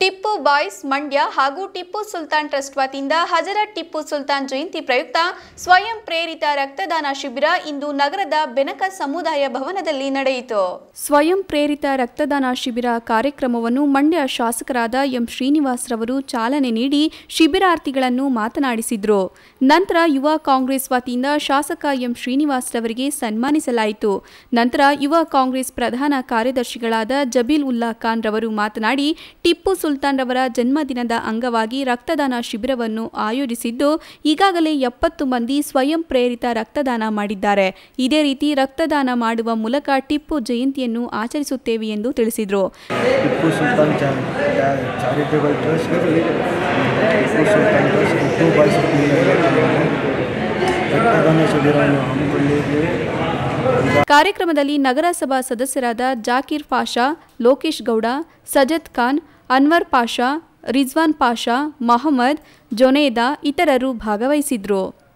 Tipu boys Mandya ಹಾಗೂ Tipu Sultan trust ವತಿಯಿಂದ ಹಜರತ್ ಟಿಪ್ಪು ಸುಲ್ತಾನ್ ಜಯಂತಿ ಪ್ರಯುಕ್ತ ಸ್ವಯಂ ಪ್ರೇರಿತ ರಕ್ತದಾನ ಶಿಬಿರ ಇಂದು ನಗರದ ಬೆನಕ ಸಮುದಾಯ ಭವನದಲ್ಲಿ ನಡೆಯಿತು ಸ್ವಯಂ ಪ್ರೇರಿತ ರಕ್ತದಾನ ಶಿಬಿರ ಕಾರ್ಯಕ್ರಮವನ್ನು ಮಂಡ್ಯ ಶಾಸಕರಾದ ಎಂ ಶ್ರೀನಿವಾಸ್ ರವರು ಚಾಲನೆ ನೀಡಿ ಶಿಬಿರಾರ್ಥಿಗಳನ್ನು ಮಾತನಾಡಿಸಿದ್ರು ನಂತರ ಯುವ ಕಾಂಗ್ರೆಸ್ ವತಿಯಿಂದ ಶಾಸಕ ಎಂ ಶ್ರೀನಿವಾಸ್ ರವರಿಗೆ ಸನ್ಮಾನಿಸಲಾಯಿತು ನಂತರ ಯುವ ಕಾಂಗ್ರೆಸ್ ಪ್ರಧಾನ ಕಾರ್ಯದರ್ಶಿಗಳಾದ ಜಬೀಲ್ ಉಲ್ಲಾ ಖಾನ್ ರವರು ಮಾತನಾಡಿ ಟಿಪ್ಪು ಸುಲ್ತಾನ್ ರವರ ಜನ್ಮದಿನದ ಅಂಗವಾಗಿ ರಕ್ತದಾನ ಶಿಬಿರವನ್ನು ಆಯೋಜಿಸಿದ್ದು ಈಗಾಗಲೇ ಎಪ್ಪತ್ತು ಮಂದಿ ಸ್ವಯಂ ಪ್ರೇರಿತ ರಕ್ತದಾನ ಮಾಡಿದ್ದಾರೆ ಇದೇ ರೀತಿ ರಕ್ತದಾನ ಮಾಡುವ ಮೂಲಕ ಟಿಪ್ಪು ಜಯಂತಿಯನ್ನು ಆಚರಿಸುತ್ತೇವೆ ಎಂದು ತಿಳಿಸಿದರು Tipu Sultan charitable trust Tipu Sultan trust Tipu boys ರಕ್ತದಾನ ಶಿಬಿರವನ್ನು ಹಮ್ಮಿಕೊಂಡಿದ್ದೇವೆ ಕಾರ್ಯಕ್ರಮದಲ್ಲಿ ನಗರಸಭಾ ಸದಸ್ಯರಾದ ಜಾಕೀರ್ ಪಾಷಾ ಲೋಕೇಶ್ ಗೌಡ ಸಜತ್ ಖಾನ್ ಅನ್ವರ್ ಪಾಷಾ ರಿಜ್ವಾನ್ ಪಾಷಾ ಮಹಮ್ಮದ್ ಜೊನೇದಾ ಇತರರು ಭಾಗವಹಿಸಿದ್ರು